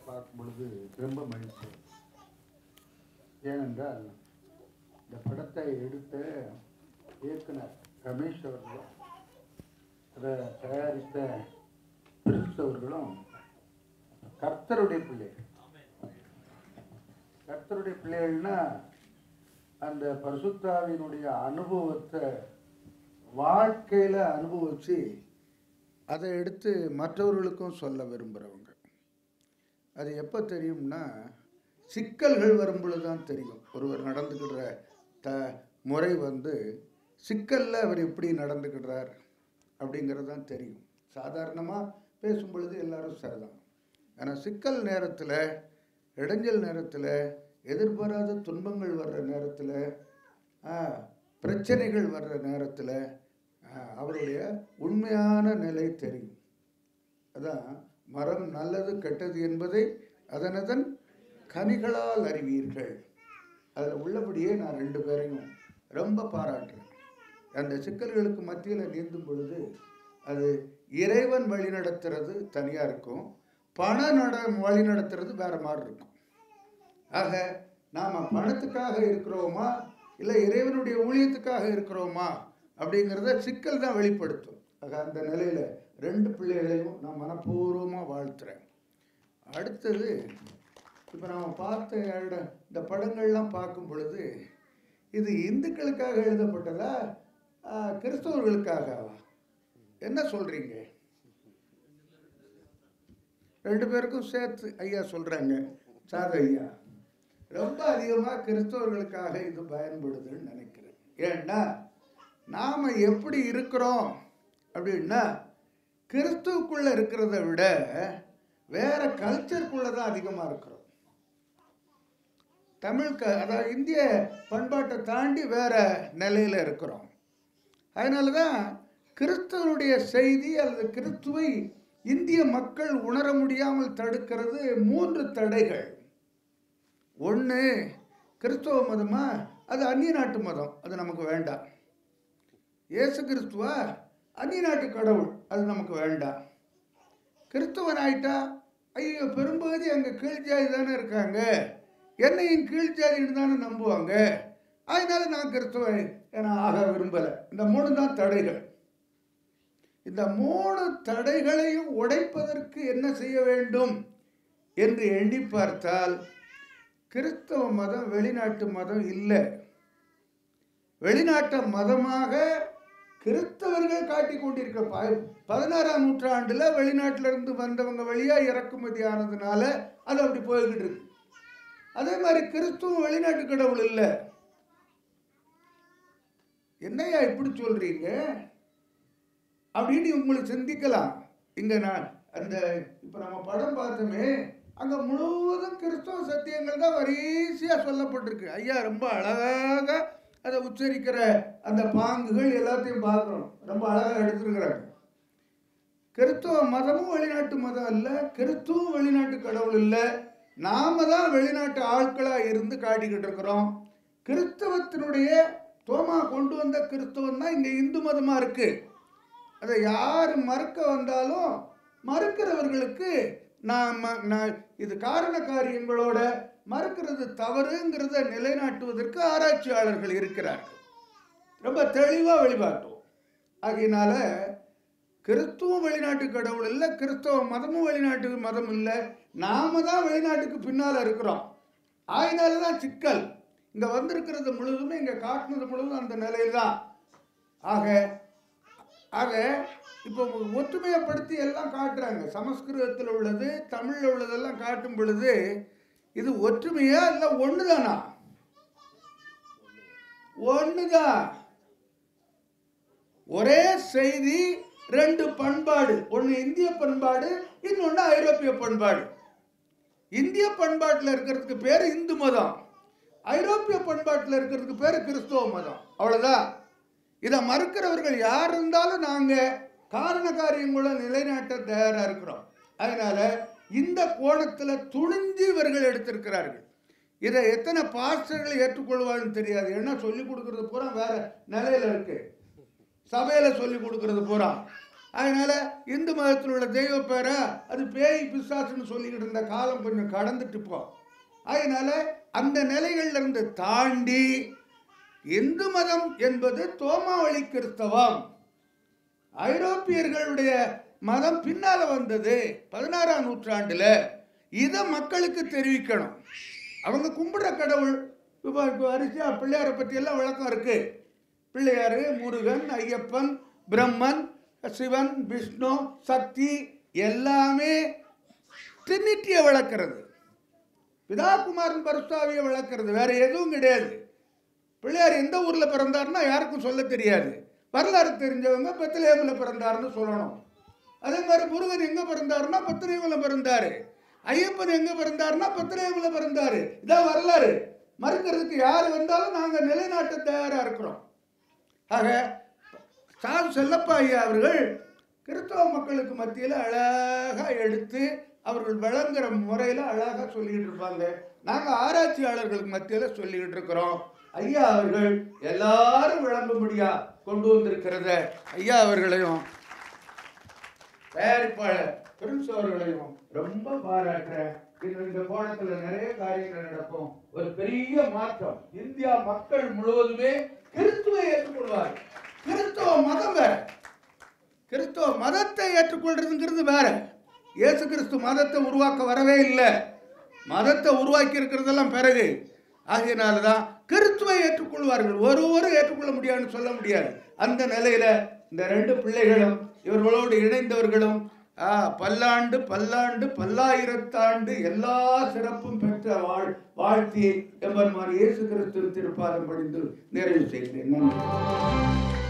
பார்க்கும் பொழுது ரொம்ப மகிழ்ச்சி ஏனென்றால் இந்த படத்தை எடுத்த இயக்குனர் ரமேஷ் அவர்களும் அதை தயாரித்த பிரின்ஸ் அவர்களும் கர்த்தருடைய பிள்ளைகள் கர்த்தருடைய பிள்ளைகள்னா அந்த பரிசுத்தாவினுடைய அனுபவத்தை வாழ்க்கையில் அனுபவித்து அதை எடுத்து மற்றவர்களுக்கும் சொல்ல விரும்புகிறவங்க அது எப்போ தெரியும்னா சிக்கல்கள் வரும் பொழுது தான் தெரியும் ஒருவர் நடந்துக்கிற த முறை வந்து சிக்கலில் அவர் எப்படி நடந்துக்கிடுறார் அப்படிங்கிறது தான் தெரியும் சாதாரணமாக பேசும் பொழுது எல்லாரும் சரிதான் ஆனால் சிக்கல் நேரத்தில் இடைஞ்சல் நேரத்தில் எதிர்பாராத துன்பங்கள் வர்ற நேரத்தில் பிரச்சனைகள் வர்ற நேரத்தில் அவருடைய உண்மையான நிலை தெரியும் அதான் மரம் நல்லது கெட்டது என்பதை அதனதன் கனிகளால் அறிவீர்கள் அதில் உள்ளபடியே நான் ரெண்டு பேரையும் ரொம்ப பாராட்டுறேன் அந்த சிக்கல்களுக்கு மத்தியில் நீந்தும் பொழுது அது இறைவன் வழி நடத்துறது தனியாக இருக்கும் பண நட வழி நடத்துறது வேற மாதிரி இருக்கும் ஆக நாம் பணத்துக்காக இருக்கிறோமா இல்லை இறைவனுடைய ஊழியத்துக்காக இருக்கிறோமா அப்படிங்கிறத சிக்கல் தான் வெளிப்படுத்தும் ஆக அந்த நிலையில் ரெண்டு பிள்ளைகளையும் நான் மனப்பூர்வமாக வாழ்த்துறேன் அடுத்தது இப்போ நாம் பார்த்த இட- இந்த படங்கள்லாம் பார்க்கும் பொழுது இது இந்துக்களுக்காக எழுதப்பட்டதா ஆ, கிறிஸ்தவர்களுக்காகவா என்ன சொல்கிறீங்க ரெண்டு பேருக்கும் சேர்த்து ஐயா சொல்கிறாங்க சாத ஐயா ரொம்ப அதிகமாக கிறிஸ்தவர்களுக்காக இது பயன்படுதுன்னு நினைக்கிறேன் ஏன்னா நாம் எப்படி இருக்கிறோம் அப்படின்னா கிறிஸ்துவுக்குள்ளே இருக்கிறத விட வேற கல்ச்சருக்குள்ளே தான் அதிகமாக இருக்கிறோம் தமிழ் க அதாவது இந்திய பண்பாட்டை தாண்டி வேற நிலையில் இருக்கிறோம் அதனால தான் கிறிஸ்தவனுடைய செய்தி அல்லது கிறிஸ்துவை இந்திய மக்கள் உணர முடியாமல் தடுக்கிறது மூன்று தடைகள் ஒன்று கிறிஸ்தவ மதமா அது அந்நிய நாட்டு மதம் அது நமக்கு வேண்டாம் இயேசு கிறிஸ்துவா அந்நிய நாட்டு கடவுள் அது நமக்கு வேண்டாம் கிறிஸ்தவன் ஆயிட்டா ஐயோ பெரும்பகுதி அங்கே கீழ் ஜாதி தானே இருக்காங்க என்னையும் கீழ் ஜாதின்னு தானே நம்புவாங்க அதனால நான் கிறிஸ்தவன் என ஆக விரும்பலை இந்த மூணு தான் தடைகள் இந்த மூணு தடைகளையும் உடைப்பதற்கு என்ன செய்ய வேண்டும் என்று எண்ணி பார்த்தால் கிறிஸ்தவ மதம் வெளிநாட்டு மதம் இல்லை வெளிநாட்டு மதமாக கிறிஸ்தவர்கள் காட்டிக் கொண்டிருக்க ப- பதினாறாம் நூற்றாண்டுல வெளிநாட்டில இருந்து வந்தவங்க வழியா இறக்குமதி ஆனதுனால அது அப்படி போய்கிட்டு இருக்கு அதே மாதிரி கிறிஸ்துவம் வெளிநாட்டு கடவுள் இல்லை என்னையா இப்படி சொல்றீங்க அப்படின்னு உங்களுக்கு சிந்திக்கலாம் இங்க நான் அந்த இப்ப நம்ம படம் பார்த்தோமே அங்க முழுவதும் கிறிஸ்தவ சத்தியங்கள் தான் வரிசையா சொல்லப்பட்டிருக்கு ஐயா ரொம்ப அழகாக அதை உச்சரிக்கிற அந்த பாங்குகள் எல்லாத்தையும் பார்க்குறோம் ரொம்ப அழகாக எடுத்திருக்கிறாங்க கிறிஸ்துவ மதமும் வெளிநாட்டு மதம் இல்லை கிறிஸ்துவும் வெளிநாட்டு கடவுள் இல்லை நாம தான் வெளிநாட்டு ஆட்களாக இருந்து காட்டிக்கிட்டு இருக்கிறோம் கிறிஸ்தவத்தினுடைய தோமா கொண்டு வந்த கிறிஸ்தவம் தான் இங்கே இந்து மதமாக இருக்கு அதை யார் மறுக்க வந்தாலும் மறுக்கிறவர்களுக்கு நாம் நான் இது காரண காரியங்களோட மறுக்கிறது தவறுங்கிறத நிலைநாட்டுவதற்கு ஆராய்ச்சியாளர்கள் இருக்கிறார்கள் ரொம்ப தெளிவாக வெளிப்பாட்டோம் ஆகையினால கிறிஸ்துவம் வெளிநாட்டு கடவுள் இல்லை கிறிஸ்தவ மதமும் வெளிநாட்டு மதம் இல்லை நாம தான் வெளிநாட்டுக்கு பின்னால் இருக்கிறோம் ஆயினால தான் சிக்கல் இங்கே வந்திருக்கிறது முழுவதுமே இங்கே காட்டுனது முழுவதும் அந்த நிலையில் தான் ஆக ஆக இப்போ ஒற்றுமையப்படுத்தி எல்லாம் காட்டுறாங்க சமஸ்கிருதத்தில் உள்ளது தமிழில் உள்ளதெல்லாம் காட்டும் பொழுது இது ஒற்றுமையா இல்லை ஒன்று தானா ஒன்று தான் ஒரே செய்தி ரெண்டு பண்பாடு ஒன்று இந்திய பண்பாடு இன்னொன்று ஐரோப்பிய பண்பாடு இந்திய பண்பாட்டில் இருக்கிறதுக்கு பேர் இந்து மதம் ஐரோப்பிய பண்பாட்டில் இருக்கிறதுக்கு பேர் கிறிஸ்தவ மதம் அவ்வளோதான் இதை மறுக்கிறவர்கள் யார் இருந்தாலும் நாங்கள் காரண காரியங்களை நிலைநாட்ட தயாராக இருக்கிறோம் அதனால இந்த கோணத்தில் துணிஞ்சு இவர்கள் எடுத்திருக்கிறார்கள் இதை எத்தனை பாஸ்டர்கள் ஏற்றுக்கொள்வான்னு தெரியாது ஏன்னா சொல்லி கொடுக்கறது பூரா வேற நிலையில இருக்கு சபையில் சொல்லி கொடுக்கறது பூரா அதனால இந்து மதத்தில் உள்ள தெய்வ பேரை அது பேய் பிசாசுன்னு சொல்லிக்கிட்டு இருந்த காலம் கொஞ்சம் கடந்துட்டு போ அதனால அந்த நிலைகள்ல இருந்து தாண்டி இந்து மதம் என்பது தோமாவளி கிறிஸ்தவம் ஐரோப்பியர்களுடைய மதம் பின்னால வந்தது பதினாறாம் நூற்றாண்டுல இதை மக்களுக்கு தெரிவிக்கணும் அவங்க கும்பிடுற கடவுள் இப்போ இப்போ அரிசியா பிள்ளையாரை பற்றி எல்லாம் விளக்கம் இருக்கு பிள்ளையார் முருகன் ஐயப்பன் பிரம்மன் சிவன் விஷ்ணு சக்தி எல்லாமே ட்ரினிட்டியை விளக்குறது பிதாகுமாரன் பரிசுத்தாவியை விளக்குறது வேற எதுவும் கிடையாது பிள்ளையார் எந்த ஊர்ல பிறந்தாருன்னா யாருக்கும் சொல்ல தெரியாது வரலாறு தெரிஞ்சவங்க பெத்தலேமில் பிறந்தாருன்னு சொல்லணும் அதே மாதிரி முருகன் எங்க பிறந்தாருன்னா பத்திரேமில் பிறந்தாரு ஐயப்பன் எங்க பிறந்தாருன்னா பத்திரேமில் பிறந்தாரு இதான் வரலாறு மறுக்கிறதுக்கு யார் வந்தாலும் நாங்க நிலைநாட்ட தயாரா இருக்கிறோம் ஆக சாது செல்லப்பா ஐயா அவர்கள் கிறிஸ்தவ மக்களுக்கு மத்தியில் அழகா எடுத்து அவர்கள் விளங்குற முறையில் அழகா சொல்லிக்கிட்டு இருப்பாங்க நாங்கள் ஆராய்ச்சியாளர்களுக்கு மத்தியில் சொல்லிக்கிட்டு இருக்கிறோம் ஐயா அவர்கள் எல்லாரும் விளங்கும்படியா கொண்டு வந்திருக்கிறத ஐயா அவர்களையும் தயாரிப்பாளர் பிரின்ஸ் அவர்களையும் ரொம்ப பாராட்டுறேன் இந்த இந்த கோணத்துல நிறைய காரியங்கள் நடக்கும் ஒரு பெரிய மாற்றம் இந்தியா மக்கள் முழுவதுமே கிறிஸ்துவை ஏற்றுக்கொள்வார் கிறிஸ்துவ மதம் வேற கிறிஸ்துவ மதத்தை ஏற்றுக்கொள்றதுங்கிறது வேற இயேசு கிறிஸ்து மதத்தை உருவாக்க வரவே இல்லை மதத்தை உருவாக்கி இருக்கிறதெல்லாம் பிறகு ஆகையினால தான் கிறிஸ்துவை ஏற்றுக்கொள்வார்கள் ஒருவரும் ஏற்றுக்கொள்ள முடியாதுன்னு சொல்ல முடியாது அந்த நிலையில இந்த ரெண்டு பிள்ளைகளும் இவர்களோடு இணைந்தவர்களும் ஆ, பல்லாண்டு பல்லாண்டு பல்லாயிரத்தாண்டு எல்லா சிறப்பும் பெற்ற வாழ் வாழ்த்தி எம்பெருமான் இயேசு கிறிஸ்து திருப்பாதம் படிந்து நிறைவு செய்கிறேன் நன்றி